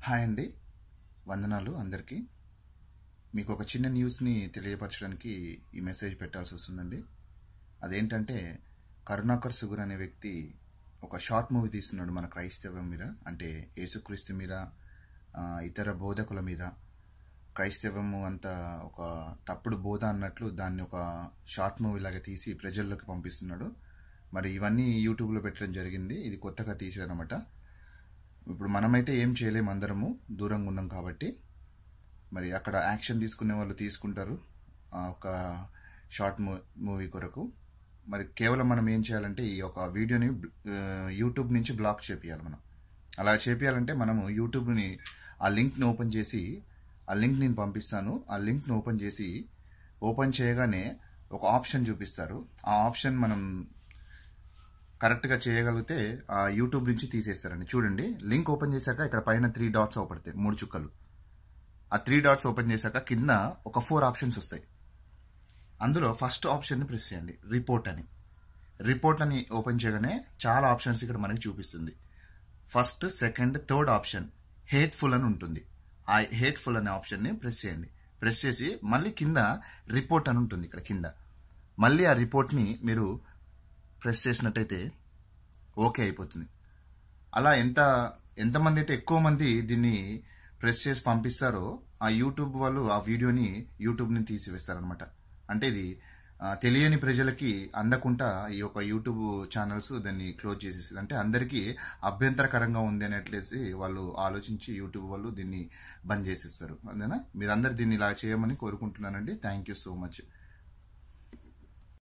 hi అండి వందనాలు అందరికీ మీకు ఒక చిన్న న్యూస్ని తెలియపరచడానికి ఈ మెసేజ్ పెట్టాల్సి వస్తుందండి అదేంటంటే కరుణాకర్ సుగుర్ అనే వ్యక్తి ఒక షార్ట్ మూవీ తీస్తున్నాడు మన క్రైస్తవం మీద అంటే యేసుక్రీస్తు మీద ఆ, ఇతర బోధకుల మీద క్రైస్తవము అంత ఒక తప్పుడు బోధ అన్నట్లు దాన్ని ఒక షార్ట్ మూవీ లాగా తీసి ప్రజల్లోకి పంపిస్తున్నాడు మరి ఇవన్నీ యూట్యూబ్లో పెట్టడం జరిగింది ఇది కొత్తగా తీసారనమాట ఇప్పుడు మనమైతే ఏం చేయలేము అందరము దూరంగా ఉన్నాం కాబట్టి మరి అక్కడ యాక్షన్ తీసుకునే వాళ్ళు తీసుకుంటారు ఆ ఒక షార్ట్ మూవీ కొరకు మరి కేవలం మనం ఏం చేయాలంటే ఈ ఒక వీడియోని ఆ, యూట్యూబ్ నుంచి బ్లాక్ చేపియాలి మనం అలా చేపియాలంటే మనము యూట్యూబ్ని ఆ లింక్ని ఓపెన్ చేసి ఆ లింక్ నేను పంపిస్తాను ఆ లింక్ని ఓపెన్ చేసి ఓపెన్ చేయగానే ఒక ఆప్షన్ చూపిస్తారు ఆ ఆప్షన్ మనం కరెక్ట్గా చేయగలిగితే ఆ యూట్యూబ్ నుంచి తీసేస్తారండి చూడండి లింక్ ఓపెన్ చేశాక ఇక్కడ పైన త్రీ డాట్స్ అవుపడతాయి మూడు చుక్కలు ఆ త్రీ డాట్స్ ఓపెన్ చేశాక కింద ఒక ఫోర్ ఆప్షన్స్ వస్తాయి అందులో ఫస్ట్ ఆప్షన్ని ప్రెస్ చేయండి రిపోర్ట్ అని రిపోర్ట్ అని ఓపెన్ చేయగానే చాలా ఆప్షన్స్ ఇక్కడ మనకి చూపిస్తుంది first second third option hateful అని ఉంటుంది ఆ హేట్ఫుల్ అనే ఆప్షన్ని ప్రెస్ చేయండి ప్రెస్ చేసి మళ్ళీ కింద రిపోర్ట్ అని ఉంటుంది ఇక్కడ కింద మళ్ళీ ఆ రిపోర్ట్ని మీరు ప్రెస్ చేసినట్టయితే ఓకే అయిపోతుంది అలా ఎంత ఎంతమంది అయితే ఎక్కువ మంది దీన్ని ప్రెస్ చేసి పంపిస్తారో ఆ యూట్యూబ్ వాళ్ళు ఆ వీడియోని యూట్యూబ్ని తీసివేస్తారనమాట అంటే ఇది ఆ, తెలియని ప్రజలకి అందకుండా ఈ యొక్క యూట్యూబ్ ఛానల్స్ దాన్ని క్లోజ్ చేసేస్తుంది అంటే అందరికీ అభ్యంతరకరంగా ఉంది అనేట్లేసి వాళ్ళు ఆలోచించి యూట్యూబ్ వాళ్ళు దీన్ని బంద్ చేసేస్తారు అంతేనా మీరందరు దీన్ని ఇలా చేయమని కోరుకుంటున్నానండి థ్యాంక్ యూ సో మచ్